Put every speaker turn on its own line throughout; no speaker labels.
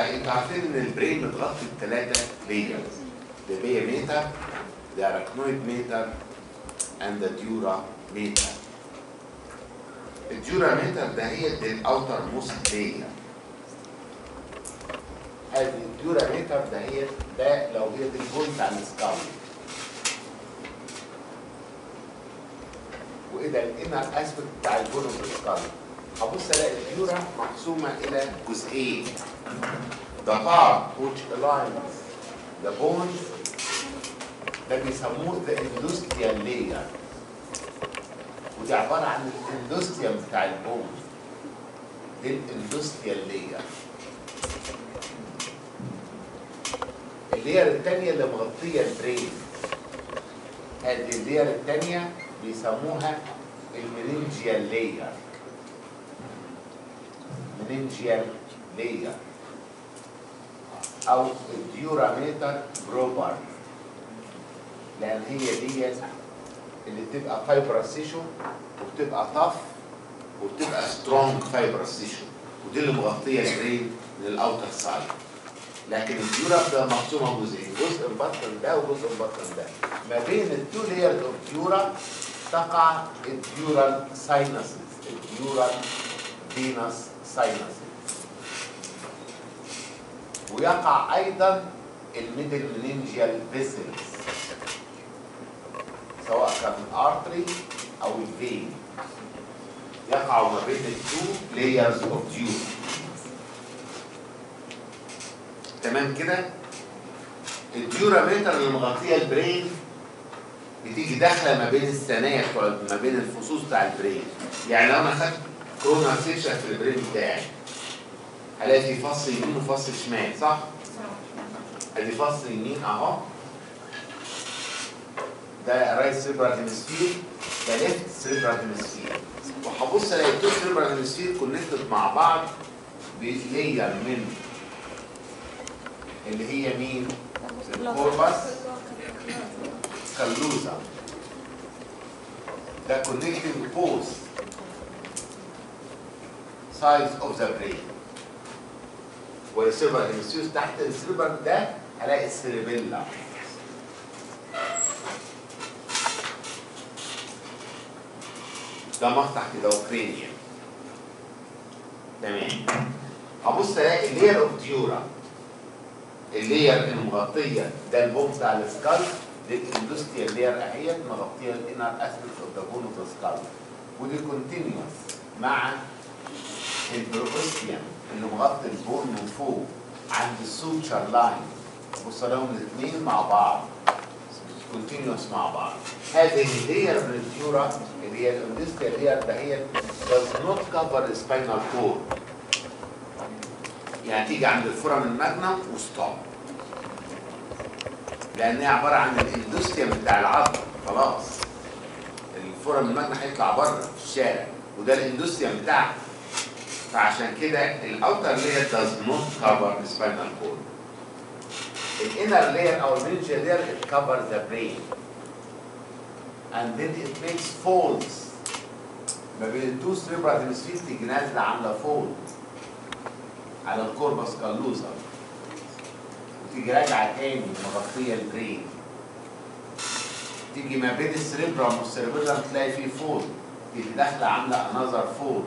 انتوا عارفين ان البرين متغطي بثلاثه layers the via mater the arachnoid mater and the dura mater الديورا ميتر ده هي الاوتر موست لاير هذه الديورا ميتر ده هي ده لو هي دي الجول بتاع السكال واذا الانر اسبكت بتاع الجول اوف السكال هبص الاقي الديورا مقسومه الى جزئين the part which aligns the bones ده بيسموه the industrial layer ودي عباره عن الاندوستيوم بتاع البون دي الاندوستيال لاير اللير الثانيه اللي مغطيه البرين هذه اللير الثانيه بيسموها المننجيال لاير مننجيال لاير او الديوراميتر بروبر لان هي ديت اللي بتبقى فايبرس تيشو وبتبقى طف وبتبقى سترونج فايبرس تيشو ودي اللي مغطيه البرين من الاوتر سايد لكن الديورا بتبقى مقسومه جزئين جزء مبطن ده وجزء مبطن ده ما بين التو لايرز اوف ديورا تقع الديورال ساينسز الديورال فينس ساينسز ويقع ايضا الميدل مننجيال فيسلز سواء كان الارتري او الفين يقع ما بين التو لايرز اوف ديو تمام كده الديوراميتر اللي مغطيه البرين بتيجي داخله ما بين الثنايا بتوع ما بين الفصوص بتاع البرين يعني لو انا خدت كورونا سيكشن في البرين بتاعي هلاقي في فص يمين وفص شمال صح؟ ادي فص يمين اهو ده رايت سيربرال هيمسفير ده ليفت سيربرال هيمسفير وهبص الاقي التو سيربرال هيمسفير كونكتد مع بعض بلاير من اللي هي مين؟ الكوربس كالوزا ده كونكتنج بوست سايدز اوف ذا برين والسيربرال هيمسفير تحت السيربرال ده هلاقي السيربيلا ده مفتح كده وكرينيوم تمام هبص الاقي لير اوف ديورا اللير المغطيه ده البون بتاع السكال دي الاندوستيال لير اهيت مغطيه الانر اسبكت اوف ذا بون اوف ذا سكال ودي كونتينيوس مع البروكوستيوم اللي مغطي البون من فوق عند السوتشر لاين بص لهم الاثنين مع بعض كونتينيوس مع بعض هذه اللير من الديورا اللي هي الاندستريال لير ده هي does not cover the spinal cord يعني تيجي عند الفورم الماجنم وستوب لان هي عباره عن الاندوستيوم بتاع العظم خلاص الفورم الماجنم هيطلع بره في الشارع وده الاندوستيوم بتاعها فعشان كده الاوتر لير does not cover the spinal cord الانر layer او المنجر layer it covers the brain and then it makes folds ما بين التو سيربرال هيمسفير تيجي نازله عامله فولد على الكوربس كالوزا وتيجي راجعه تاني مغطيه البرين تيجي ما بين السريبرام والسريبرام تلاقي فيه فولد تيجي داخله عامله انذر فولد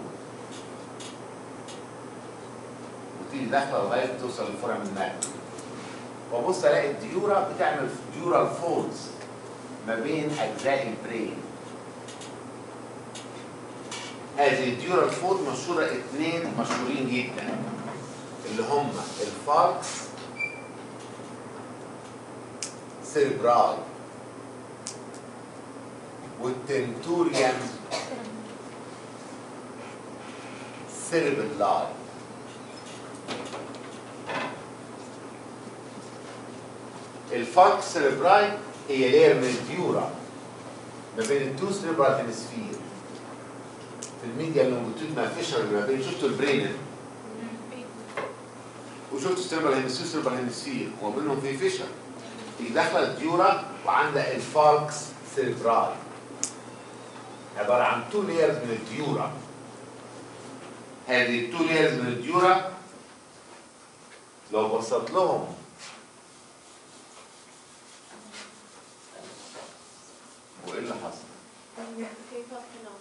وتيجي داخله لغايه توصل للفورم الماجنم وابص الاقي الديورا بتعمل ديورال فولدز ما بين اجزاء البرين هذه الديورال فولد مشهوره اثنين مشهورين جدا اللي هم الفالكس سيربرال والتنتوريان سيربلاي الفالكس سيربراي هي لير من الديورا ما بين التو سيربرال هيمسفير في الميديا اللونجيتود ما فيشر ما بين شفتوا البرين وشفتوا السيربرال هيمسفير سيربرال هيمسفير وما بينهم في فيشر دي داخله الديورا وعندها الفالكس سيربراي عباره عن تو لايرز من الديورا هذه التو لايرز من الديورا لو بسط لهم وايه اللي حصل؟
في فرق هنا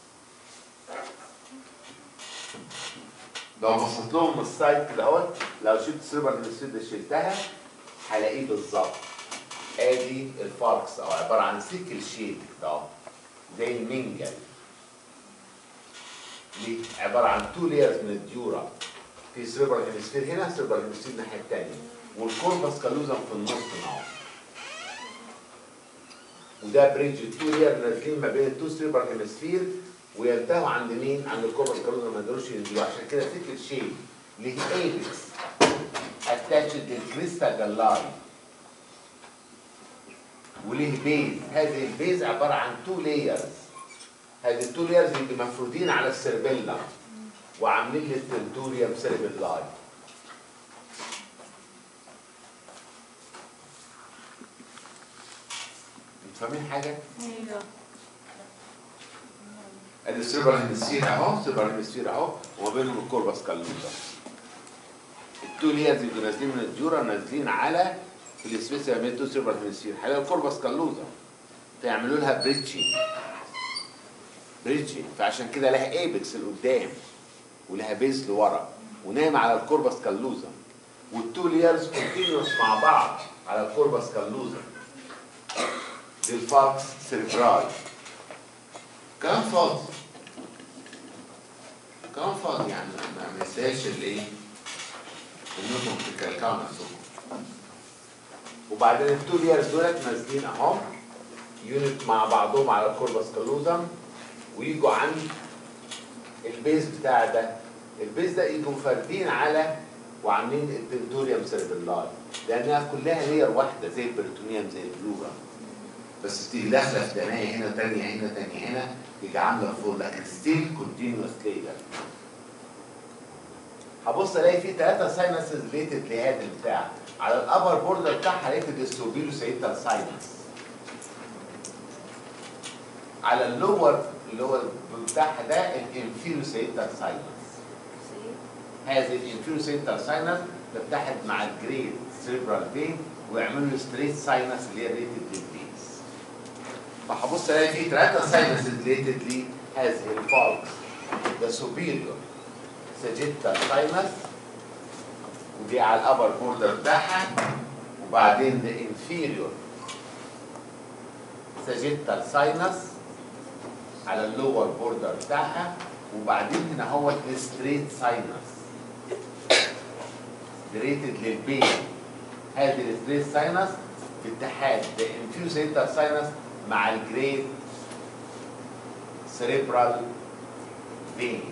لو بسطت لهم السايد كده اهوت لو شلت السيرفر السويد ده شلتها هلاقيه بالظبط ادي الفاركس او عباره عن سيكل شيب كده اهو زي المنجل ليه؟ عباره عن تو لايرز من الديورا في سيرفر هيمسفير هنا سيرفر هيمسفير الناحيه الثانيه والكوربس كالوزم في النص هنا اهو وده بريدج التو لاير نازلين ما بين التو سيرفر هيمسفير وينتهوا عند مين؟ عند الكوربس كالوزم ما يقدروش ينزلوا عشان كده سيكل شيب ليه ايبكس اتاتشد للكريستا جلاي وليه بيز هذه البيز عباره عن تو لايرز هذه التو لايرز اللي مفرودين على السيربيلا وعاملين لي التنتوريوم سيربيلاي انتوا فاهمين حاجه؟
ايوه
ادي السيربر هيمسفير اهو السيربر هيمسفير اهو وما بينهم الكوربس كالوزا التو لايرز اللي نازلين من الديورا نازلين على السبيس ما بين التو سيربر هيمسفير هيلاقوا الكوربس كالوزا فيعملوا لها بريتشنج بريتشنج فعشان كده لها ايبكس لقدام ولها بيز لورا ونايم على الكوربس كالوزا والتو لايرز كونتينوس مع بعض على الكوربس كالوزا دي الفالكس سيربراي كلام فاضي كلام فاضي يعني ما ما يستاهلش الايه انكم تكلكعوا نفسكم وبعدين التو لايرز دولت نازلين اهو يونت مع بعضهم على الكوربس كالوزم ويجوا عند البيز بتاع ده البيز ده يجوا فاردين على وعاملين البنتوريوم سيربيلاي لانها كلها لير واحده زي البريتونيوم زي البلورا بس تيجي داخله في تانية هنا تانية هنا تانية هنا يجي عامله فوق لكن ستيل كونتينوس لير هبص الاقي في ثلاثه ساينسز ريليتد لهذا البتاع على الابر بوردر بتاعها لقيت الديستروبيلو سيتال ساينس على اللور اللي هو بتاعها ده الانفيرو سيتال ساينس هذه الانفيرو سيتال ساينس تتحد مع الجريد سيربرال فين ويعملوا ستريت ساينس اللي هي ريتد للبيز فهبص الاقي في ثلاثه ساينس ريليتد لهذه الفالكس ده سوبيريور ساجيتال ساينس ودي على الابر بوردر بتاعها وبعدين ده انفيريور ساجيتال ساينس على اللور بوردر بتاعها وبعدين هنا هو الستريت ساينس ريتد للبين هذه الستريت ساينس باتحاد الانفيريور ساجيتال ساينس مع الجريد سيريبرال فين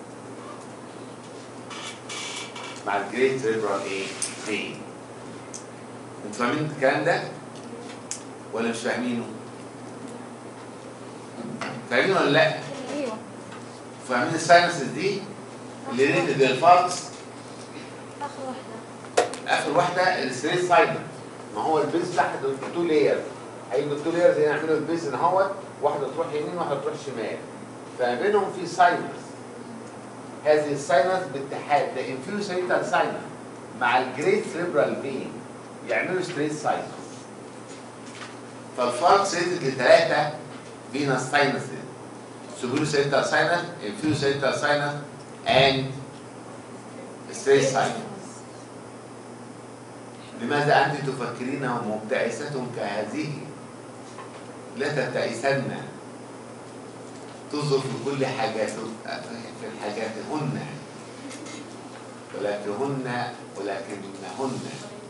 مع الجريد سيريبرال ايه فين انتوا فاهمين الكلام ده ولا مش فاهمينه فاهمين ولا لا
ايوه
فاهمين الساينسز دي اللي ريتد للفالكس
اخر واحده
اخر واحده الستريت ساينس ما هو البيز تحت التو لاير هيجوا التو لايرز يعملوا البيز ان هو واحده تروح يمين واحده تروح شمال فما بينهم في ساينس هذه الساينس باتحاد ده انفيريور سيتال ساينس مع الجريت سيربرال فين يعملوا ستريت ساينس فالفالكس ريتد لثلاثه فينس ساينسز سوبيريور سيتال ساينس انفيريور سيتال ساينس اند ستريت ساينس لماذا أنت تفكرينهم مبتعثة كهذه لا تبتعثن تنظر في كل حاجات في الحاجات هن ولكنهن ولكنهن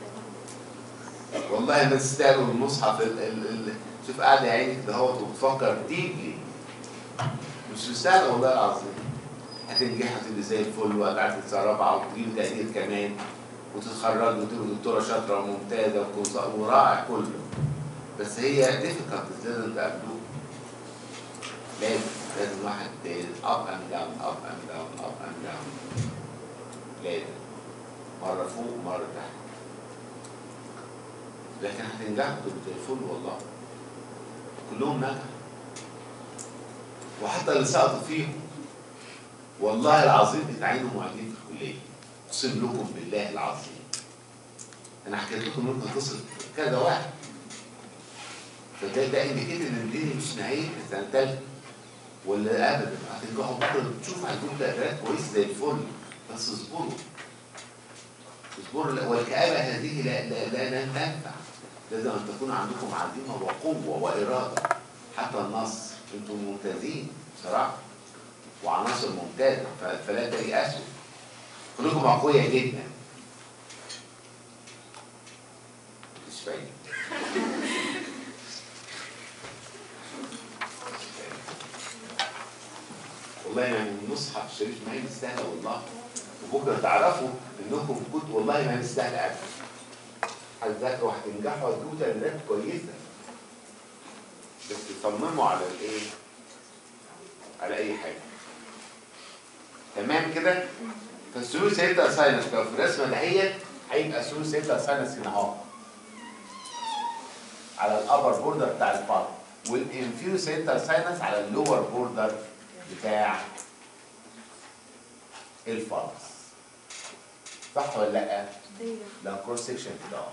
والله ما تستاهلوا المصحف ال ال ال شوف قاعدة يا عيني كده اهوت وبتفكر ديبلي مش مستاهلة والله العظيم هتنجحي وتبقي زي الفل وهتعرفي تتصرفي وتجيبي تقدير كمان وتتخرجي وتبقي دكتوره شاطره وممتازه وكونس- ورائع كله بس هي ديفيكالتيز لازم تقابلوه لازم لازم واحد اب اند داون اب اند داون اب اند داون لازم مره فوق مره تحت لكن هتنجحوا تبقوا زي الفل والله كلهم نجحوا وحتى اللي سقطوا فيهم والله العظيم بتعينوا معيدين في الكليه اقسم لكم بالله العظيم انا حكيت لكم ممكن تصل كذا واحد فده ده انديكيت ان الدنيا مش نهايه السنه الثالثه ولا ابدا هتنجحوا بكره تشوفوا عندكم تقديرات كويس زي الفل بس اصبروا اصبروا لا- والكآبة هذه لا لا لا, لا تنفع لازم ان تكون عندكم عزيمه وقوه واراده حتى النص انتم ممتازين بصراحه وعناصر ممتازه ف- فلا تيأسوا كلكم اقوياء جدا مش فاهم والله يعني المصحف الشريف ما هي مستاهله والله وبكره تعرفوا انكم كنتوا والله ما هي مستاهله ابدا هتذاكروا وهتنجحوا وهتجيبوا تقديرات كويسه بس تصمموا على الايه؟ على اي حاجه تمام كده؟ فالثلوث هيبدا ساينس لو في الرسمه دهيت هيبقى الثلوث هيبدا ساينس هنا اهو على الابر بوردر بتاع الفار والانفيوس هيبدا ساينس على اللور بوردر بتاع الفارس صح ولا لا؟
ايوه
ده كروس سيكشن كده اهو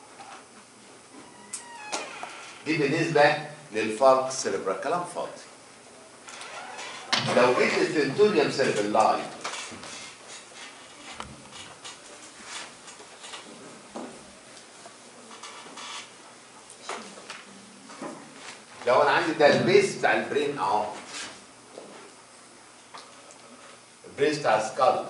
دي بالنسبه للفارك سيربرا كلام فاضي لو جيت للتنتوريوم سيربلاي لو انا عندي ده البيس بتاع البرين اهو البيس بتاع السكال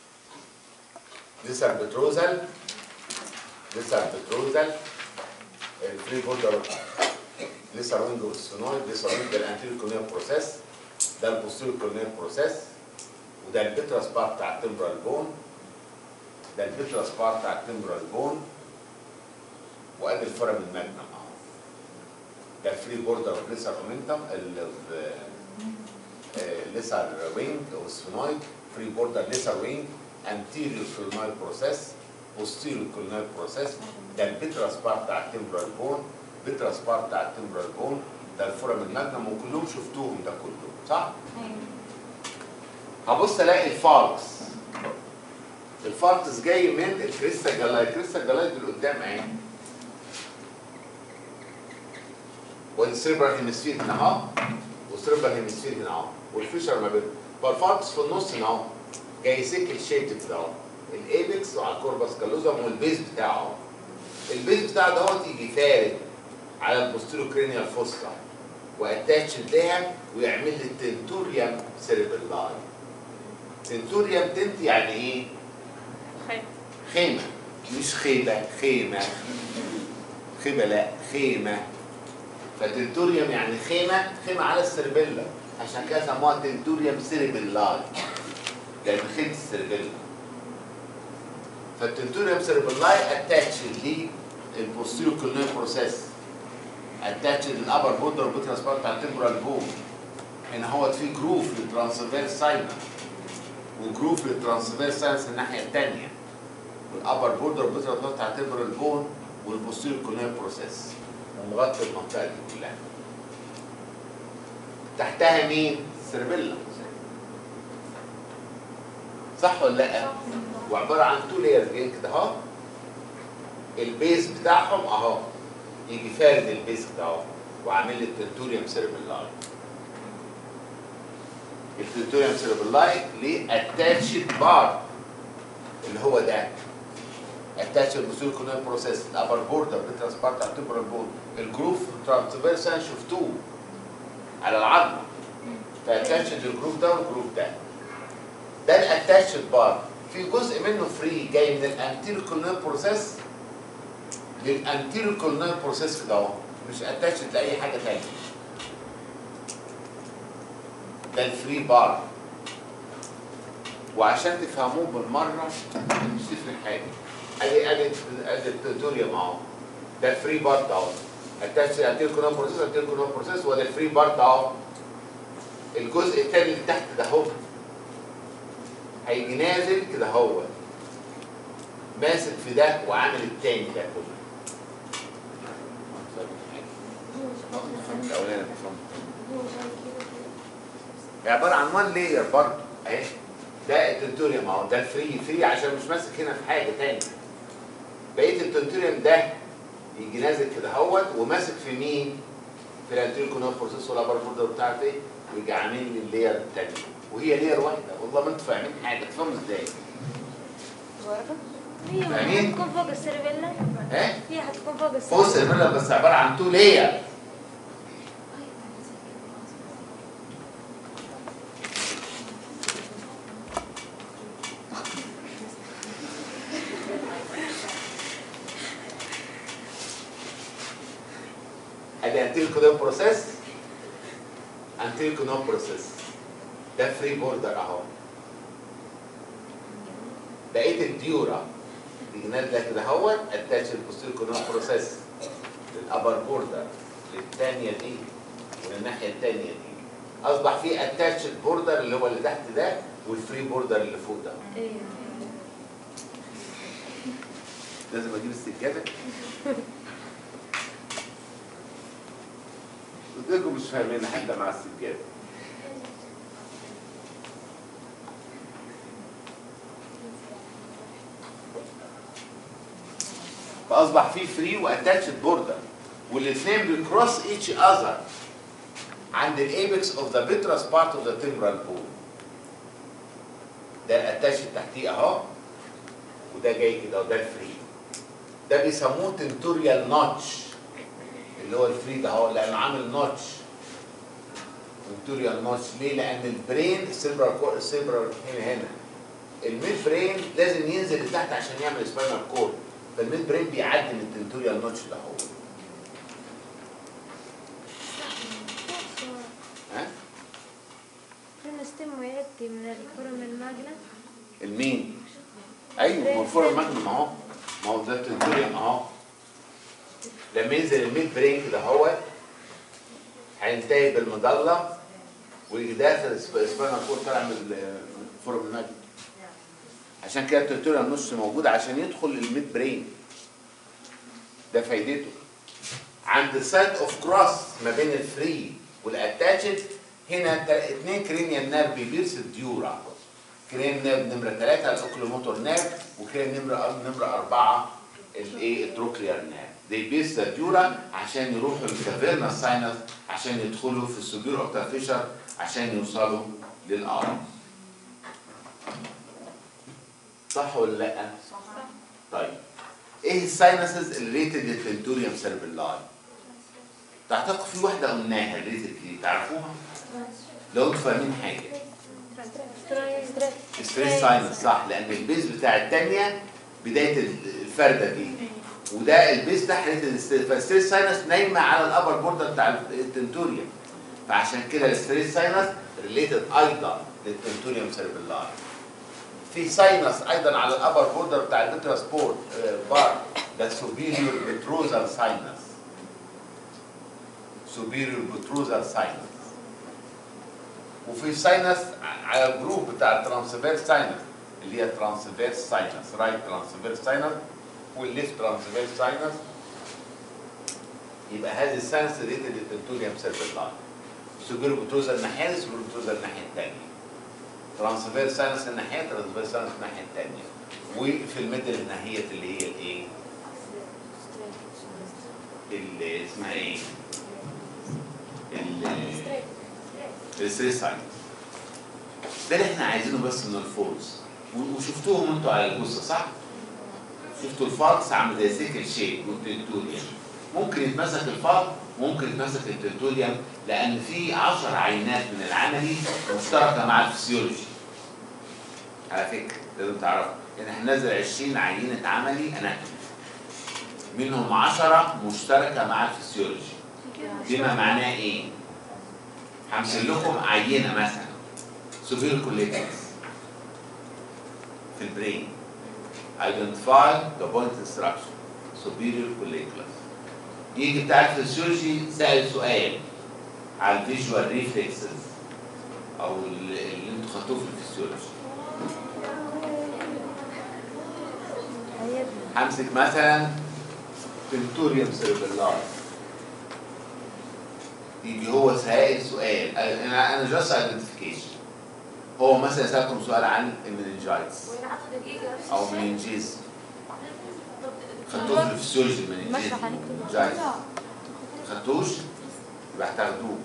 لسه البتروزل لسه البتروزل الفري بوردر لسه وينج والسونويد لسه وينج ده الانتيريور كورنيال بروسيس ده البوستيريور كورنيال بروسيس وده البتراس بارت بتاع التمبرال بون ده البتراس بارت بتاع التمبرال بون وادي الفرم الماجنم اهو ده الفري بوردر لسه اومنتم لسه وينج والسفينويد فري بوردر لسه وينج anterior colonal process posterior colonal process ده البتراس بارت بتاع التمبرال بون بتراس بارت بتاع التمبرال بون ده الفورم الماجنم وكلهم شفتوهم ده كله صح؟ هبص الاقي الفاركس الفاركس جاي من الكريستا جلاي الكريستا جلاي اللي قدام اهي والسيربرال هيمسفير هنا اهو والسيربرال هيمسفير هنا اهو والفيشر ما بينهم فالفاركس في النص هنا اهو جاي سكه شيب كده اهو الايبكس وعلى الكوربس كالوزم والبيز بتاعه اهو البيز بتاعه دوت يجي فارد على البوستيرو كرينيال فوسكا واتاتش لها ويعمل لي التنتوريوم سيربلاي تنتوريوم تنت يعني ايه؟
خير
خيمة مش خيبة خيمة خيبة لا خيمة فتنتوريوم يعني خيمة خيمة على السربيلا عشان كده سموها تنتوريوم سيربيلاي لأن خيمة السربيلا فالتنتوريوم سيربيلاي اتاتش للبوستيريو كولونيال بروسيس اتاتش للابر بودر بوتراس بارت بتاع التمبرال بون هنا هو في جروف للترانسفيرس ساينس وجروف للترانسفيرس ساينس الناحية التانية والابر بوردر بتاع بتاع التمبرال بون والبوستيريور كولونيال بروسيس ومغطي المنطقه دي كلها تحتها مين؟ سيربيلا صح ولا لا؟ وعباره عن تو لايرز جايين كده اهو البيز بتاعهم اهو يجي فارد البيز كده اهو وعامل لي التنتوريوم سيربيلاي التنتوريوم سيربيلاي ليه اتاتشد بار اللي هو ده اتاتش البوستيريور كولونيال بروسيس الابر بوردر بتراس بارت على التمبرال بون الجروف ترانسفيرس انا شفتوه على العظمه فاتاتش للجروف ده والجروف ده ده الاتاتش بار في جزء منه فري جاي من الانتيريور كولونيال بروسيس للانتيريور كولونيال بروسيس كده اهو مش اتاتش لاي حاجه ثانيه ده الفري بار وعشان تفهموه بالمره مش تفرق حاجه ادي ادي ادي التوتوريوم اهو ده الفري بارت اهو اتاتش انتيريور كولونيال بروسيس انتيريور كولونيال بروسيس وده الفري بارت اهو الجزء الثاني اللي تحت ده اهو هيجي نازل كده هو ماسك في ده وعامل التاني ده كله الاولاني بفهم هي عباره عن وان لاير برضه اهي ده التنتوريوم اهو ده الفري فري عشان مش ماسك هنا في حاجه تاني بقيه التنتوريوم ده يجي نازل كده اهوت وماسك في مين؟ في الانتيريور كونال بروسيس والابر بوردر بتاعت ايه؟ ويجي عامل لي اللير الثانيه وهي لير واحده والله ما انتوا فاهمين حاجه تفهموا ازاي؟
هي
فاهمين؟
هتكون فوق السيربيلا
ها؟
هي هتكون فوق
فوق السيرفيلا بس عباره عن تو لير ادي انتيريور كونال بروسيس انتيريور كونال بروسيس ده فري بوردر اهو بقيه الديورا تيجي نازله كده اهوت اتاتش البوستيريور كونال بروسيس للابر بوردر للثانيه دي وللناحيه الثانيه دي اصبح في اتاتش بوردر اللي هو اللي تحت ده والفري بوردر اللي فوق ده
ايوه
لازم اجيب السجاده قلت لكم مش فاهمين حتى مع السجاده فاصبح في فري واتاتشد بوردر والاثنين بيكروس ايتش اذر عند الايبكس اوف ذا بيترس بارت اوف ذا تمبرال بول ده الاتاتش تحتيه اهو وده جاي كده وده الفري ده بيسموه تنتوريال نوتش اللي هو الفري ده هو لانه عامل نوتش تنتوريال نوتش ليه؟ لان البرين السيلبرال كور السيلبرال هنا هنا الميد برين لازم ينزل لتحت عشان يعمل سباينال كورد فالميد برين بيعدي من التنتوريال نوتش ده هو ها؟
كنا ستيم ويأتي من الفورم الماجنا
المين؟ ايوه ما هو الفورم ماجنوم اهو ما هو ده التنتوريال اهو لما ينزل الميد برين كده اهو هينتهي بالمضله ويجي داخل سباينال كورد طالع من الفورم الماجنوم عشان كده التنتوريال نص موجود عشان يدخل الميد برين ده فايدته عند السايت اوف كروس ما بين الفري والاتاتشد هنا تا- اتنين كرينيال نيرف بيبيرس الديورا كرين نيرف نمره ثلاثه الاوكلوموتور نيرف وكرين نمره نمره اربعه الايه التروكليار نيرف دي بيرس الديورا عشان يروحوا للكافيرنا ساينس عشان يدخلوا في السوبير اوكتا فيشر عشان يوصلوا للارم صح ولا لا؟ طيب ايه الساينسز الريتد للتنتوريوم سيربيلاي؟ تعتقد في واحده قلناها الريتد دي تعرفوها؟ لو انتوا فاهمين حاجه ستريس ساينس صح لان البيز بتاع الثانيه بدايه الفرده دي وده البيز بتاع ريتد فالستريس ساينس نايمه على الابر بوردر بتاع التنتوريوم فعشان كده الستريس ساينس ريليتد ايضا للتنتوريوم سيربيلاي في ساينس ايضا على الابر بوردر بتاع البترا سبورت بار ده سوبيريور بتروزال ساينس سوبيريور بتروزال ساينس وفي ساينس على الجروب بتاع الترانسفيرس ساينس اللي هي ترانسفيرس ساينس رايت ترانسفيرس ساينس والليفت ترانسفيرس ساينس يبقى هذه الساينس ريتد للتنتوريوم سيربيلاي سوبيريور بتروزال الناحيه دي سوبيريور بتروزال الناحيه الثانيه ترانسفير ساينس الناحيه ترانسفير ساينس الناحيه الثانيه وفي الميدل الناحيه اللي هي الايه؟ اللي اسمها ايه؟ الستريس ساينس ده اللي احنا عايزينه بس من الفولز و- وشفتوهم انتوا على الجثه صح؟ شفتوا الفالكس عامل زي سيكل شيب والتنتوريوم ممكن يتمسك الفالك ممكن يتمسك التنتوريوم لان في 10 عينات من العملي مشتركه مع الفسيولوجي على فكره لازم تعرفوا ان احنا نازل 20 عينه عملي اناتومي منهم 10 مشتركه مع الفسيولوجي بما معناه ايه؟ همثل لكم عينه مثلا سوبير كوليكتس في البرين identify the point instruction superior colliculus يجي بتاع الفسيولوجي سأل سؤال على الفيجوال ريفلكسز او اللي اللي انتوا خدتوه في الفسيولوجي همسك مثلا تنتوريوم سيربيلاي يجي هو سائل سؤال انا انا جاست ايدنتيفيكيشن هو مثلا سالكم سؤال عن المننجايتس
وين اخذ دقيقه
او مننجيز
طب
خدتوه في الفسيولوجي المنهجية
المشرح هنكتبه
زي خدتوش يبقى هتاخدوه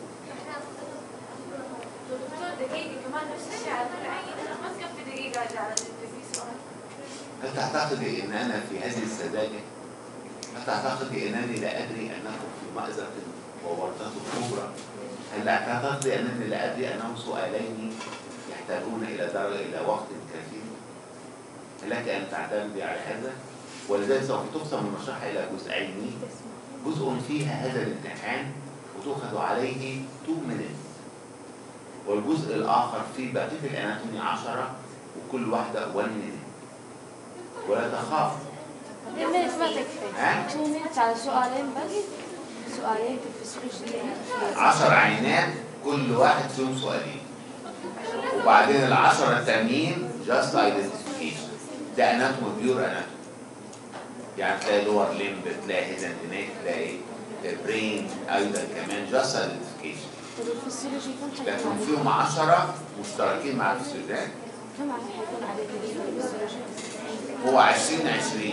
دكتور دقيقة كمان نفس الشيء على كل عينة ما تكفي دقيقة على في سؤال
هل تعتقدي ان انا في هذه السذاجه؟ هل تعتقدي انني لا ادري انكم في مأزق وورطه كبرى؟ هل تعتقدي انني لا ادري انهم سؤالين يحتاجون الى درجه الى وقت كثير؟ هل لك ان تعتمدي على هذا؟ ولذلك سوف تقسم المشرحه الى جزئين جزء فيها هذا الامتحان وتؤخذ عليه 2 minutes والجزء الاخر في بقيه الاناتومي 10 وكل واحده 1 minute ولا تخاف
المينت ما تكفي
ها؟
2 مينت على سؤالين بس سؤالين في الفسيولوجي
عشر عينات كل واحد فيهم سؤالين وبعدين العشرة التانيين جاست ايدنتيفيكيشن ده اناتوم بيور اناتوم يعني تلاقي لور ليمب تلاقي هيدن هناك تلاقي برين ايضا كمان جاست ايدنتيفيكيشن
طب الفسيولوجي كم
لكن
حيكون
فيهم عشرة مشتركين مع الفسيولوجيات
كم حيكون عدد الفسيولوجي؟
هو 20 20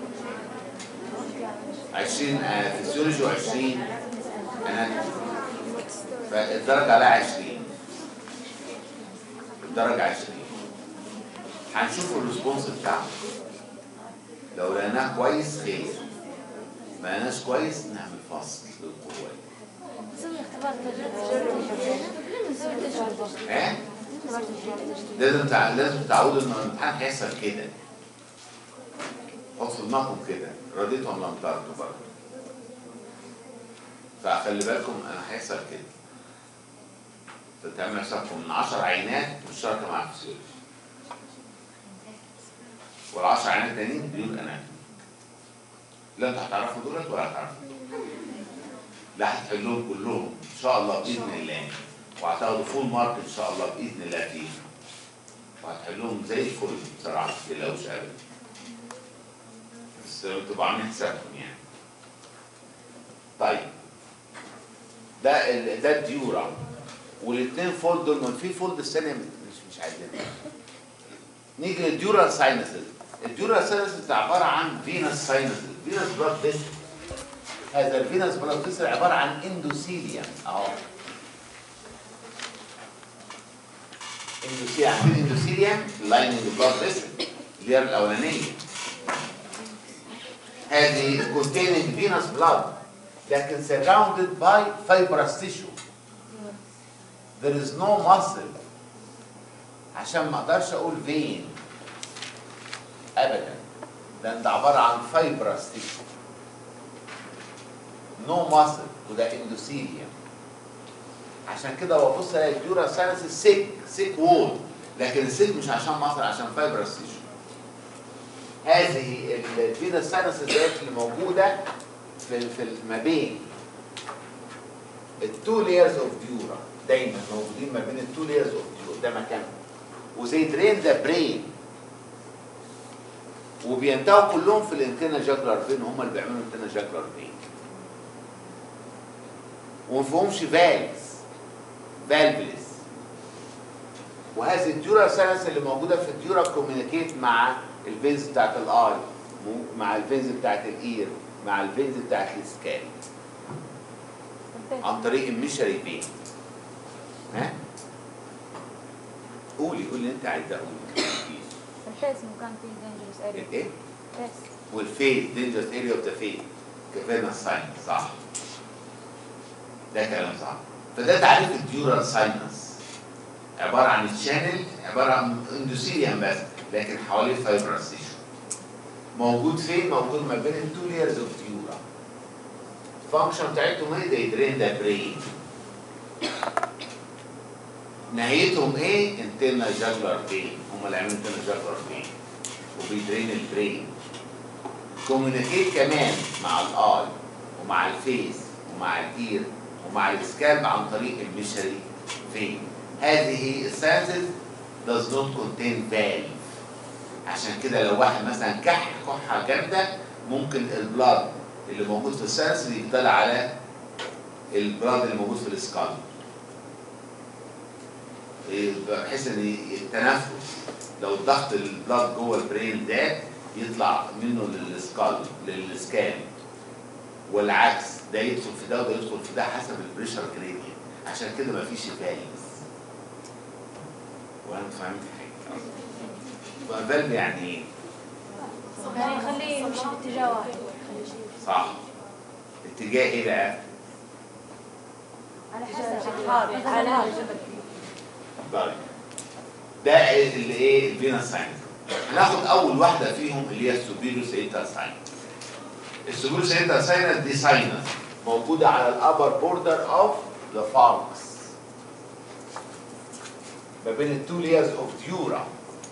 20 آه، فسيولوجي و20 اناتومي فالدرجة عليها 20 الدرجة 20 هنشوف الريسبونس بتاعه لو لقيناه كويس خير ما لقيناش كويس نعمل فصل للقوات
نسوي اختبار تجربة نسوي تجربة
ها
اختبار تجربة
لازم تع... لازم تعودوا ان الامتحان هيحصل كده حط في دماغكم كده رضيتم لم ترضوا برضه فخلي بالكم انا هيحصل كده فتعملوا حسابكم من 10 عينات مشتركه مع الفسيولوجي وال10 عينات التانيين بدون اناتومي لا انتوا هتعرفوا دولت ولا هتعرفوا لا هتحلوهم كلهم ان شاء الله باذن الله وهتاخدوا فول مارك ان شاء الله باذن الله فيه وهتحلوهم زي الفل بصراحه ما تقلقوش ابدا بس تبقوا عاملين حسابكم يعني طيب ده ال... ده الديورا والاثنين فولد دول من في فولد الثانيه مش مش عايزينها نيجي للديورال ساينسز الديورال ساينسز عباره عن فينس ساينسز فينس بلاد فيسل هذا الفينس بلاد فيسل عباره عن اندوثيليوم اهو اندوثيليوم عارفين اندوثيليوم لايننج بلاد فيسل اللي هي الاولانيه هذه containing venous blood لكن surrounded by fibrous tissue there is no muscle عشان ما اقدرش اقول vein ابدا لان ده عباره عن fibrous tissue no muscle وده اندوثيليوم عشان كده ببص الاقي الديورا سانس سيك سيك وول لكن السيك مش عشان مصر عشان فايبرس تيشو هذه الفينا سانس ديت اللي موجوده في في ما بين التو لايرز اوف ديورا دايما موجودين ما بين التو لايرز اوف ديورا ده مكانهم وزي درين ذا برين وبينتهوا كلهم في الانتنا جاكلر فين هم اللي بيعملوا الانتنا جاكلر فين وما فيهمش فالز فالفلس وهذه الديورا ساينس اللي موجوده في الديورا كوميونيكيت مع الفينز بتاعت الاي مو- مع الفينز بتاعت الاير مع الفينز بتاعت السكال عن طريق الميشري فين ها قولي قولي اللي انت عايزه قولي
الفيس مكان فيه dangerous area
الايه
فيس
والفيس دينجرس اريا اوف ذا فيس كفانا ساينس صح ده كلام صح فده تعريف الديورال ساينس عباره عن الشانل عباره عن اندوثيليوم بس لكن حواليه فايبرس تيشو موجود فين؟ موجود ما بين التو لايرز اوف ديورا الفانكشن بتاعتهم ايه؟ they drain the brain نهايتهم ايه؟ انتنا جاجلر فين هم اللي عاملين انتنا جاجلر فين وبيدرين البرين كوميونيكيت كمان مع الاي ومع الفيس ومع الاير ومع السكالب عن طريق المشري فين هذه السانسز does not contain valve عشان كده لو واحد مثلا كح كحه جامده ممكن البلاد اللي موجود في السانس يطلع على البلاد اللي موجود في السكال بحيث ان التنفس لو ضغط البلاد جوه البرين زاد يطلع منه للسكال للسكان والعكس ده يدخل في ده وده يدخل في ده حسب البريشر جريدينت عشان كده مفيش فاليز وانا فهمت حاجه بقى فالف يعني ايه؟
يعني خليه يمشي باتجاه واحد
صح اتجاه ايه بقى؟
على حسب الحار على الجبل
طيب ده اللي ايه الفينا ساينس هناخد اول واحده فيهم اللي هي السوبيريو سيتا ساينس السوبيريو سيتا ساينس دي ساينس موجوده على الابر بوردر اوف ذا فالكس ما بين التو layers اوف ديورا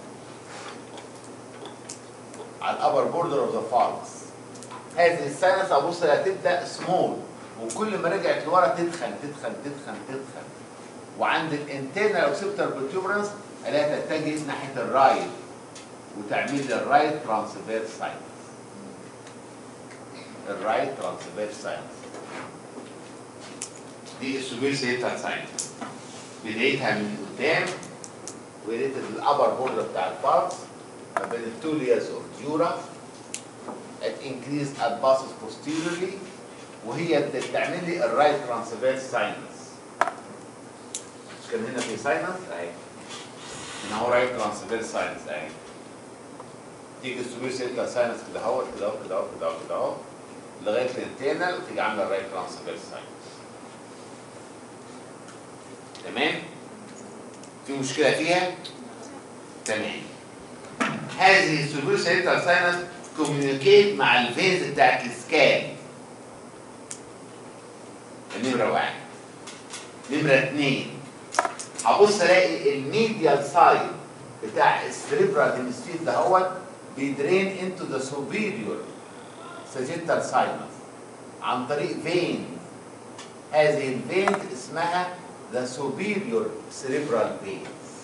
على الابر بوردر اوف ذا فالكس هذه الساينس ابص هتبدا سمول وكل ما رجعت لورا تدخن تدخن تدخن تدخن وعند الانترنال اوسيبتر بروتوبرنس الاقيها تتجه ناحيه الرايت وتعمل لي الرايت ترانسفيرس ساينس الرايت ترانسفيرس ساينس دي السوبير سيتا ساينس بدايتها من قدام وريت الابر بوردر بتاع الفارس ما بين التو layers اوف ديورا it increased and passes posteriorly وهي اللي بتعمل لي الرايت ترانسفيرس ساينس مش كان هنا في ساينس اهي هنا هو رايت ترانسفيرس ساينس اهي تيجي السوبر سيركل ساينس كده اهو كده اهو كده اهو كده اهو كده اهو لغايه الانترنال وتيجي عامله الرايت ترانسفيرس ساينس تمام في مشكله فيها تمام هذه السوبر سيركل ساينس كوميونيكيت مع الفيز بتاعت السكان نمرة واحد نمرة اتنين هبص الاقي الميديال سايد بتاع السريبرال هيمسفير ده هو بيدرين انتو ذا سوبيريور ساجيتال ساينس عن طريق فين هذه الفين اسمها ذا سوبيريور سريبرال فين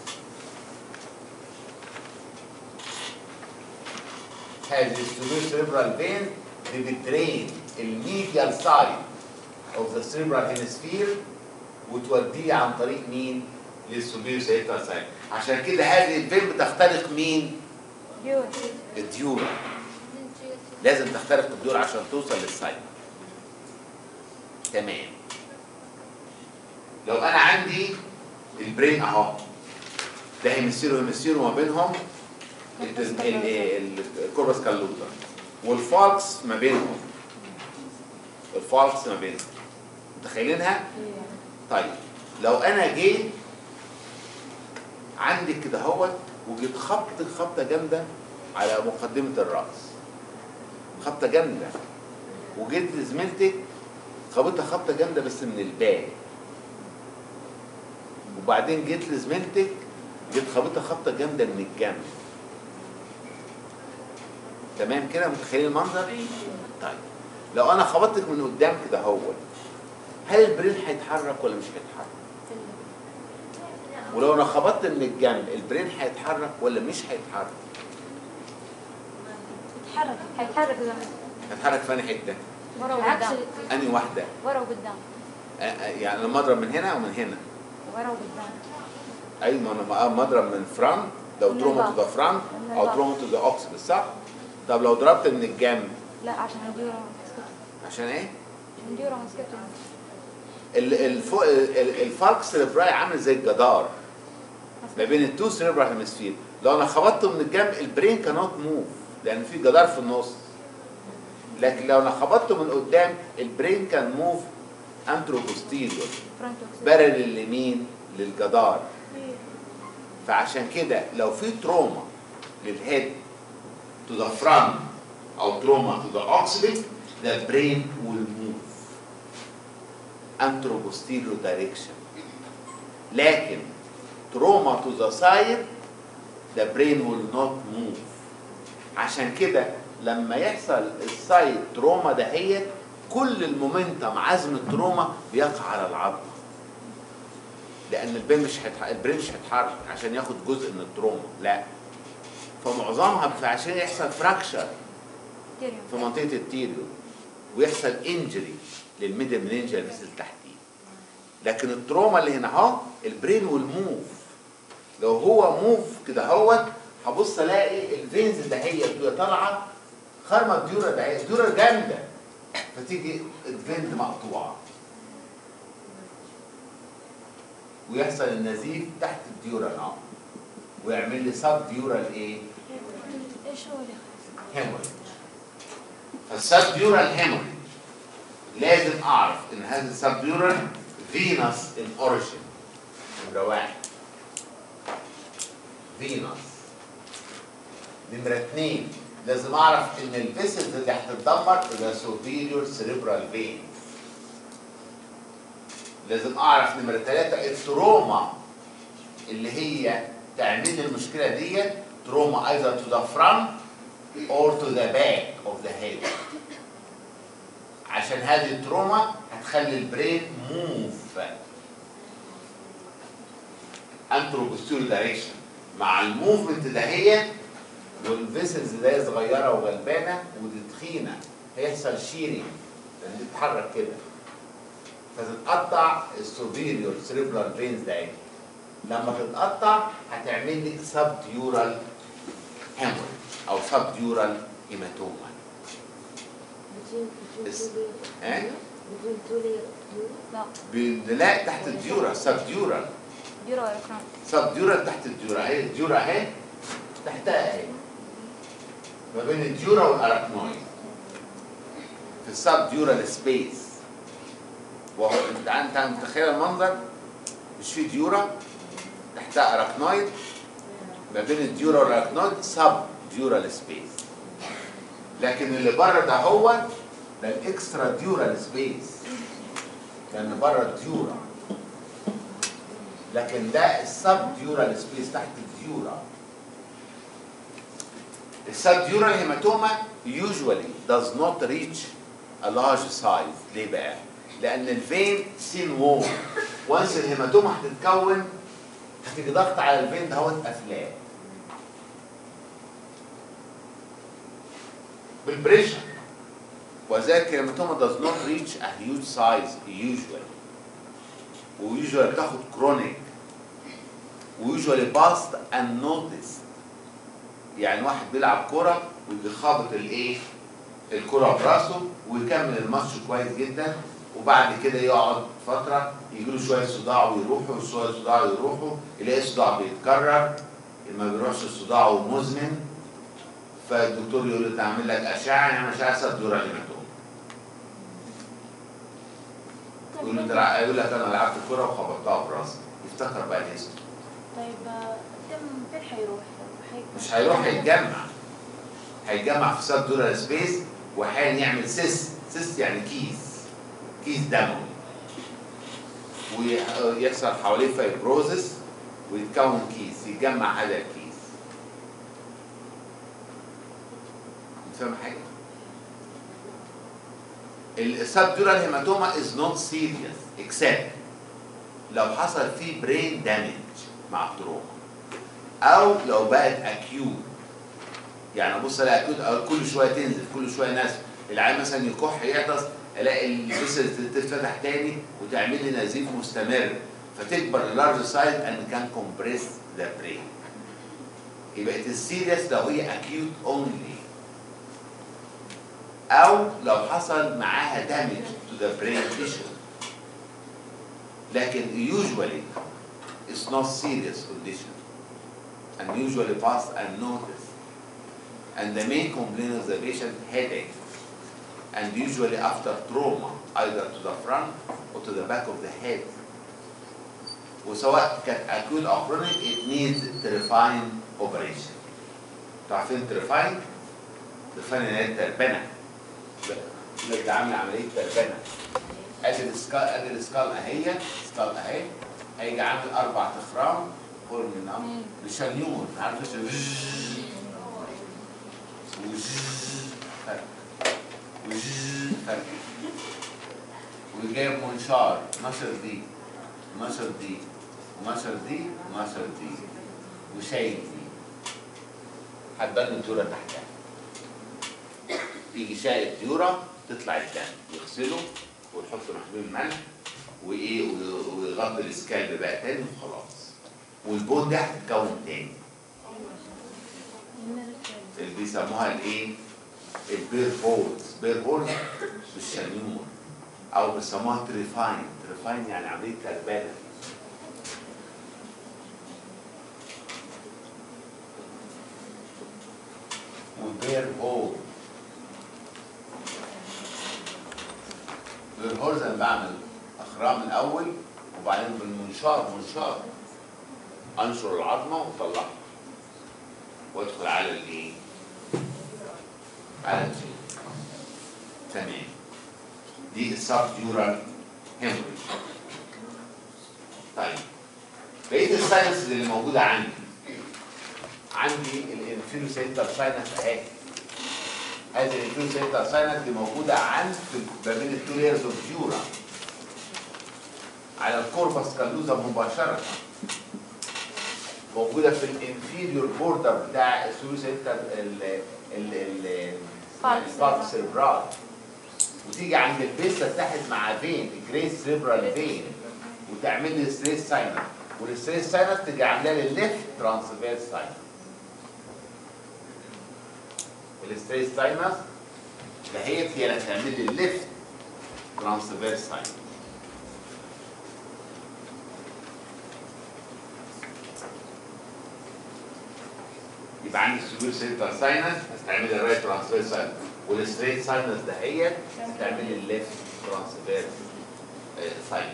هذه السوبيريور سريبرال فين دي بتدرين الميديال سايد اوف ذا سيربرال هيمسفير وتوديه عن طريق مين؟ للسوبيريور سيربرال سايد عشان كده هذه الفين بتخترق مين؟
يور
الديورا لازم تخترق الديورا عشان توصل للسايد تمام لو انا عندي البرين اهو ده هيمسير وهيمسير وما بينهم ال- ال- ال- الكوربس كالوتر والفالكس ما بينهم الفالكس ما بينهم متخيلينها؟ طيب لو انا جيت عندي كده اهوت وجيت خبط خبطه جامده على مقدمه الراس خبطه جامده وجيت لزميلتك خبطها خبطه جامده بس من الباقي وبعدين جيت لزميلتك جيت خبطها خبطه جامده من الجنب تمام كده متخيلين المنظر؟ طيب لو انا خبطتك من قدام كده هو هل البرين هيتحرك ولا مش هيتحرك؟ ولو انا خبطت من الجنب البرين هيتحرك ولا مش هيتحرك؟
يتحرك هيتحرك زي
هيتحرك في انهي حته؟
ورا
عكس
وقدام
انهي واحده؟
ورا وقدام
آه، آه، يعني لما اضرب من هنا ومن هنا
ورا وقدام
ايوه ما انا ما اضرب من فرونت لو
من
تروما تو
البعض.
ذا فرونت
من
او
البعض.
تروما تو ذا اوكسيد صح؟ طب لو ضربت من الجنب
لا عشان الديورا مسكته
عشان ايه؟
الديورا مسكته
ال- الفو- ال- ال- الفالك سيربراي عامل زي الجدار ما بين التو سيربرال هيمسفير لو انا خبطته من الجنب البرين كانوت موف لان في جدار في النص لكن لو انا خبطته من قدام البرين كان موف انترو بوستيريور
فرونت اوكسيد
بارل لمين للجدار فعشان كده لو في تروما للهيد to the front او تروما to the occiput the brain will move anteroposterior direction لكن تروما to the side the brain will not move عشان كده لما يحصل السايد تروما دهيت كل المومنتم عزم التروما بيقع على العظمه لان البرين مش هيتح... البرين مش هيتحرك عشان ياخد جزء من التروما لا فمعظمها بيبقى عشان يحصل فراكشر في منطقه التيريو ويحصل انجري للميدل مننجال مثل تحتيه لكن التروما اللي هنا اهو البرين والموف لو هو موف كده اهوت هبص الاقي الفينز ده هي بتبقى طالعه خرمه الديورا ده هي الديورا جامده فتيجي الفينز مقطوعه ويحصل النزيف تحت الديورا نعم ويعمل لي سب ديورال ايه؟
ايش هو اللي
هيموريج فالسب ديورال هيموريج لازم اعرف ان هذا السب ديورال فينس ان اوريجين نمره واحد فينس نمره اثنين لازم اعرف ان الفيسلز اللي هتتدمر يبقى سوبيريور سيريبرال فين لازم اعرف نمره ثلاثه التروما اللي هي تعمل لي المشكله ديت تروما either to the front or to the back of the head عشان هذه التروما هتخلي البرين موف انترو posterior دايركشن مع الموفمنت ده هي والفيسلز ده صغيره وغلبانه ودي تخينه هيحصل شيرنج لان دي تتحرك كده فتتقطع السوبيريور سيريبرال فينز ده اهي. لما تتقطع هتعمل لي سب ديورال هيموريج او سب ديورال هيماتوما اس- ها؟
لا
بنلاقي تحت الديورا سب ديورال
بيرو اكرام
سب ديورال تحت الديورا اهي الديورا اهي تحتها اهي ما بين الديورا والاراكنويد في السب ديورال سبيس وهو انت انت متخيل المنظر مش في ديورا تحتها اراكنويد ما بين الديورا والاراكنويد سب ديورال سبيس لكن اللي بره ده هو ده الاكسترا ديورال سبيس لان بره الديورا لكن ده السب ديورال سبيس تحت الديورا السب ديورال هيماتوما usually does not reach a large size ليه بقى؟ لأن الفين سين وول وانس الهيماتوما هتتكون هتيجي ضغط على الفين ده هو قافلاه بالبريشر وذلك الهيماتوما does not reach a huge size usually ويوجوالي بتاخد كرونيك ويوجوالي باست and noticed يعني واحد بيلعب كرة ويجي خابط الايه؟ الكرة براسه ويكمل الماتش كويس جدا وبعد كده يقعد فترة يجي له شوية صداع ويروحوا شوية صداع يروحوا يلاقي الصداع بيتكرر ما بيروحش الصداع ومزمن فالدكتور يقول له تعمل لك أشعة يعني أشعة سبدورال هيماتوما يقول له انت لع- يقول لك انا لعبت كرة وخبطتها براسي يفتكر بقى الاسم
طيب آه، الدم فين حيروح؟ حي-
مش هيروح هيتجمع هيتجمع في سب دولار سبيس واحيانا يعمل سيس سيس يعني كيس كيس دموي ويحصل حواليه فايبروزس ويتكون كيس يتجمع هذا الكيس انت فاهم حاجه؟ السبدورال هيماتوما is not serious except لو حصل فيه brain damage مع التروما او لو بقت اكيوت يعني ابص الاقي اكيوت أو كل شويه تنزل كل شويه نزل العيال مثلا يكح يعطس الاقي الجسر تتفتح تاني وتعمل لي نزيف مستمر فتكبر اللارج سايز and can compress the brain يبقى it is serious لو هي acute only او لو حصل معاها damage to the brain tissue لكن usually it's not serious condition and usually pass unnoticed and the main complaint of the patient headache and usually after trauma either to the front or to the back of the head وسواء كانت acute or chronic it needs terrifying operation تعرفين terrifying؟ terrifying يعني هي تربنة لك ده عامل عملية تربنة ادي السكال ادي السكال اهي سكال اهي هيجي عامل اربع تخرام قول من امر بشنيور عارف ايش فرق وجز فرق وجايب منشار نشر دي نشر دي ونشر دي ونشر دي وشايل دي هتبان الدورة تحتها يجي شايل الدورة تطلع الدم يغسله ويحط محلول ملح وايه و- ويغطي السكالب بقى تاني وخلاص والبون ده هتتكون تاني بيسموها الايه البير هولز بير هولز بالشنيور او بيسموها تريفاين تريفاين يعني عمليه تربانه وبير هول بير هولز انا بعمل اخرام الاول وبعدين بالمنشار منشار انشر العظمه واطلعها وادخل على الايه؟ على الجين تمام دي السبديورال هيموريج طيب بقيه الساينس اللي موجوده عندي عندي الانفيرو سيتال ساينس اهي هذه الانفيرو سيتال ساينس دي موجوده عند ما بين التو لايرز اوف ديورا على الكوربس كالوزا مباشره موجوده في الانفيريور بوردر بتاع السويسيتال ال ال ال البالك سيربرال وتيجي عند البيس تتحد مع فين الجريس سيربرال فين وتعمل لي ستريس ساينس والستريس ساينس تيجي عامله لي الليفت ترانسفيرس ساينس الستريس ساينس دهيت هي اللي هتعمل لي الليفت ترانسفيرس ساينس يبقى عندي السوبر سيرتال ساينس هستعمل الرايت ترانسفير ساينس والستريت ساينس دهيت هستعمل الليفت ترانسفير ساينس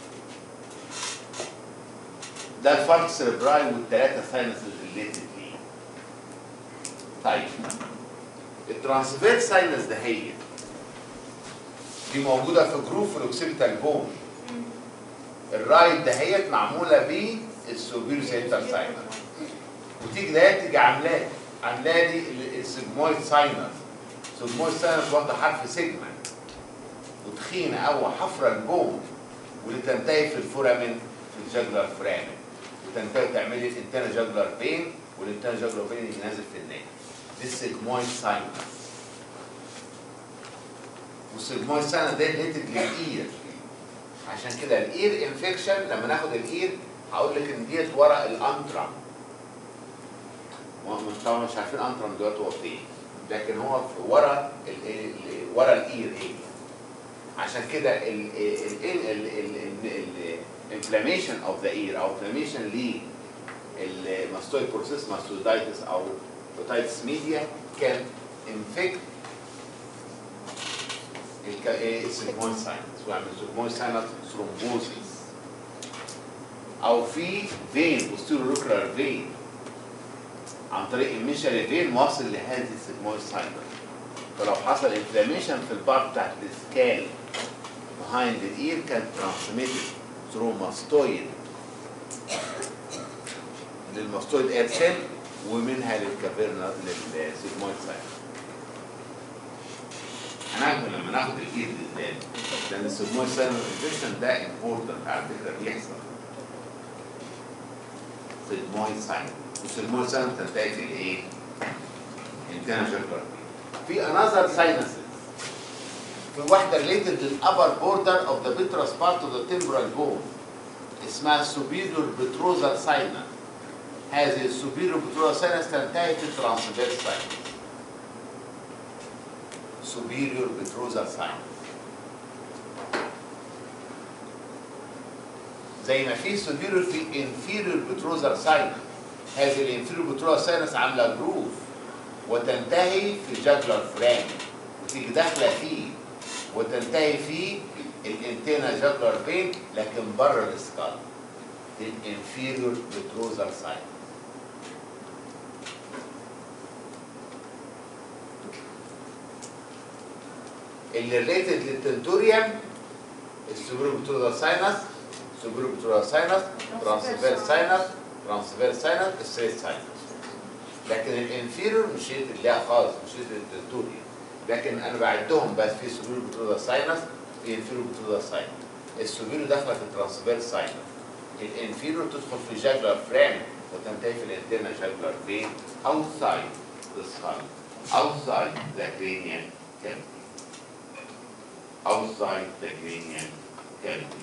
ده الفرق سيربراي والثلاثه ساينس ريليتد ليه طيب الترانسفير ساينس دهيت دي موجوده في جروف الاوكسيبيتال بون الرايت دهيت معموله بالسوبر سيرتال ساينس وتيجي ده تيجي عاملاه عاملاه لي السيجمويد ساينس السيجمويد ساينس واخده حرف سيجمنت وتخينه قوي حفره البون واللي تنتهي في الفورامين في الجاجلر فرامين وتنتهي تعمل لي الانتانا جاجلر بين والانتانا جاجلر بين اللي نازل في الناحيه دي السيجمويد ساينس والسيجمويد ساينس ده ريليتد للاير عشان كده الاير انفكشن لما ناخد الاير هقول لك ان ديت ورا الانترم مش طبعا مش عارفين انترم دلوقتي هو فين لكن هو في ورا ال ال ورا الاير ايه عشان كده ال الانفلاميشن اوف ذا اير او انفلاميشن ل الماستويد بروسيس ماستويدايتس او اوتايتس ميديا كان انفكت السيجمويد ساينس ويعمل سيجمويد ساينس ثرومبوزيس او في فين بوستيرو فين عن طريق الميشري فين واصل لهذه السيجمويد ساينس فلو حصل انفلاميشن في البعض بتاعت السكال behind the ear كان transmitted through mastoid للماستويد اير سيل ومنها للكافيرنا للسيجمويد ساينس هناخد لما ناخد الايد بالذات لان السيجمويد ساينس انفكشن ده امبورتنت على فكره بيحصل سيجمويد ساينس والسيجمويد ساينس تنتهي في الايه؟ انتنا شكرا في انذر ساينسز في واحده ريليتد للابر بوردر اوف ذا بيترس بارت اوف ذا تمبرال بون اسمها superior بتروزال ساينس هذه السوبيريور بتروزال ساينس تنتهي في الترانسفيرس ساينس superior بتروزال ساينس زي ما في superior في inferior بتروزال ساينس هذه الانفيريور بتروزال ساينس عامله جروف وتنتهي في جاجلر فرام وتيجي داخله فيه وتنتهي في الانتينا جاجلر بين لكن بره السكال الانفيريور بتروزال ساين اللي ريليتد للتنتوريوم السوبر بتروزال ساينس سوبر بتروزال ساينس ترانسفير ساينس ترانسفير ساينس ستريت ساينس لكن الانفيريور مش ريليتد ليها خالص مش ريليتد للتنتوريوم لكن انا بعدهم بس في سوبر بتروزال ساينس في انفيريور بتروزال ساينس السوبر داخله في الترانسفير ساينس الانفيريور تدخل في جاجلر فرام وتنتهي في الانترنال جاجلر فين outside the skull outside the cranial cavity outside the cranial cavity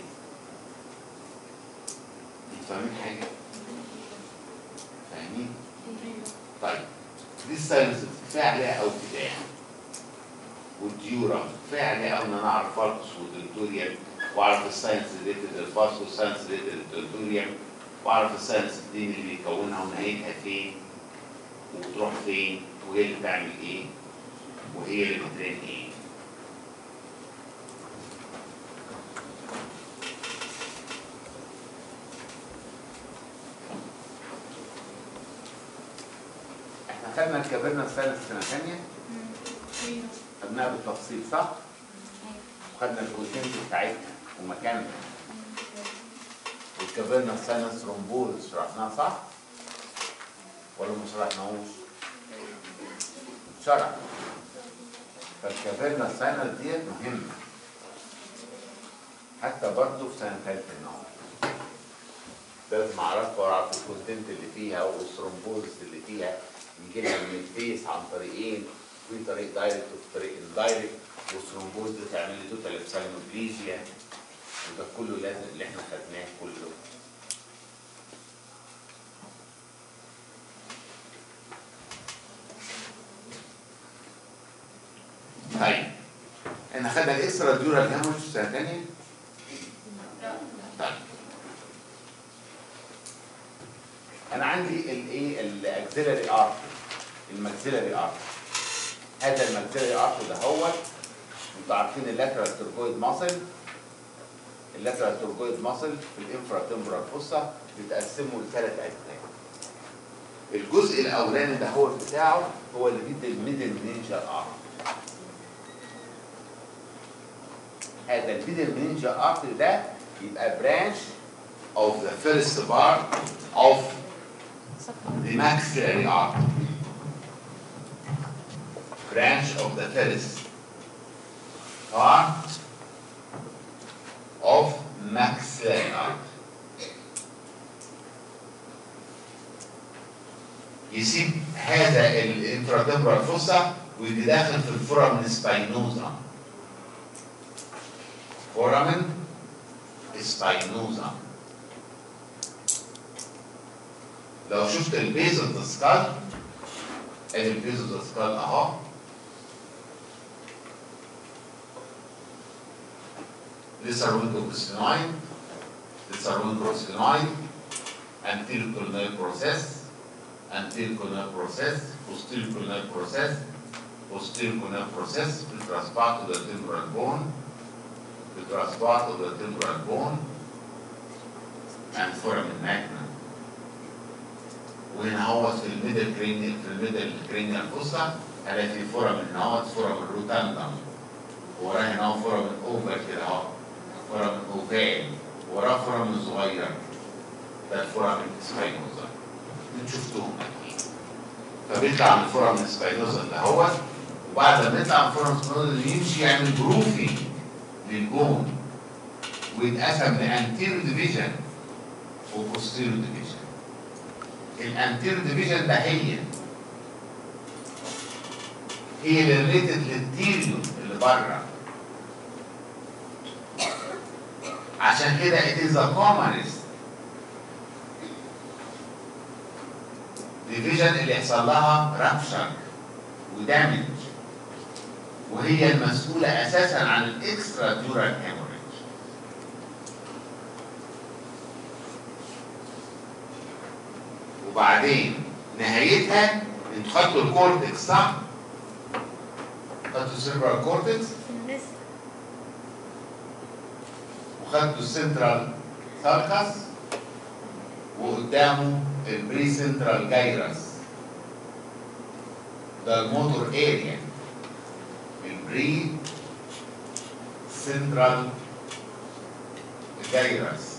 انتوا فاهمين حاجه؟ فاهمين؟ طيب دي الساينس كفايه عليها او ابتداء والديورا كفايه عليها او ان انا اعرف فالكس والتريتوريال واعرف الساينس ريليتد الفالكس والساينس ريليتد التريتوريال واعرف الساينس الدين اللي بيكونها ونهايتها فين وبتروح فين وهي اللي بتعمل ايه وهي اللي بترين ايه احنا خدنا الكابرنا الثالث سنه ثانيه خدناها بالتفصيل صح؟ وخدنا الكونتنت بتاعتها ومكانها والكابرنا الثالث رومبوز شرحناها صح؟ ولا ما شرحناهوش؟ شرح فالكافيرنا السنة ديت مهمة حتى برضه في سنة تالتة النهار لازم اعرفها واعرف الكونتنت اللي فيها والثرومبوز اللي فيها يجي لها من الفيس عن طريقين في طريق دايركت وفي طريق اندايركت والثرومبوز دي تعمل لي توتال ابساينوبليزيا وده كله لازم اللي احنا خدناه كله طيب احنا خدنا الاكسترا ديورال هامش سنه ثانيه طيب انا عندي الايه الاكسلري ارت الماكسيلري ارت هذا الماكسيلري ارت ده هو انتوا عارفين اللاترال تورجويد ماسل اللاترال تورجويد ماسل في الانفرا تمبرال فوسا بيتقسموا لثلاث اجزاء الجزء الاولاني ده هو بتاعه هو اللي بيدي الميدل نينجا ارت هذا الفيديو نينجا ارت ده يبقى برانش of the first part of the maxillary artery. Branch of the first part of maxillary artery. يسيب هذا الانتراتمبرال فوسا ويجي داخل في الفورامين سباينوزا فورامين سباينوزا لو شفت البيز اوف ذا سكال ادي البيز اوف ذا سكال اهو لسه ويندو سبيناين لسه ويندو سبيناين anterior colonal process anterior colonal process posterior colonal process posterior colonal process filters part of the temporal bone filters part of the temporal bone and foramen magnum وهنا هو في الميدل كرينيال في الميدل كرينيال فوسا هلاقي في فورامين هنا هو فورامين روتاندم وراه هنا هو فورامين اوفر كده اهو فورامين اوفال وراه فورامين صغير ده الفورامين سباينوزا انتوا شفتوهم اكيد فبيطلع من الفورامين سباينوزا اللي هو وبعد ما يطلع من الفورامين سباينوزا يمشي يعمل جروفي للبون ويتقسم لانتيرو ديفيجن وبوستيرو ديفيجن الانتيرو ديفيجن ده هي هي اللي ريليتد للتيريو اللي بره عشان كده it is the commonest division اللي يحصل لها رابشر ودامج وهي المسؤولة أساسا عن الإكسترا ديورال هيموريج وبعدين نهايتها انتوا خدتوا الكورتكس صح؟ خدتوا السيربرال كورتكس
الناس
وخدتوا السنترال سالكس وقدامه البري سنترال جايرس ده الموتور اريا البري سنترال جايرس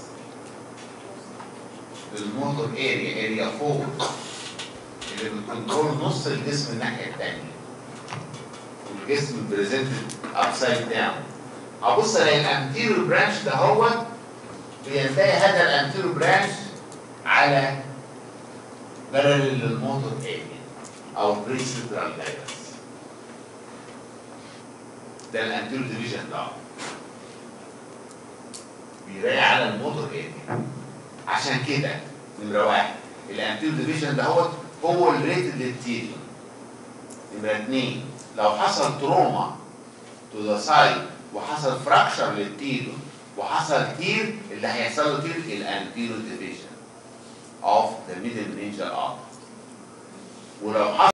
الموتور اريا اريا فوق اللي بتكنترول نص الجسم الناحيه الثانيه والجسم بريزنتد ابسايد داون ابص الاقي الانتيريور برانش ده هو بينتهي هذا الانتيريور برانش على بارلل للموتور اريا او بري سنترال جايرس ده الانتيريور ديفيجن ده بيريح على الموتور اريا عشان كده نمره واحد الانتيريور ديفيجن ده هو هو الريتد للتيريوم يبقى اتنين لو حصل تروما تو ذا سايد وحصل فراكشر للتيلو وحصل تير اللي هيحصل له تير الانتيرو ديفيجن اوف ذا ميدل منجر ارم ولو حصل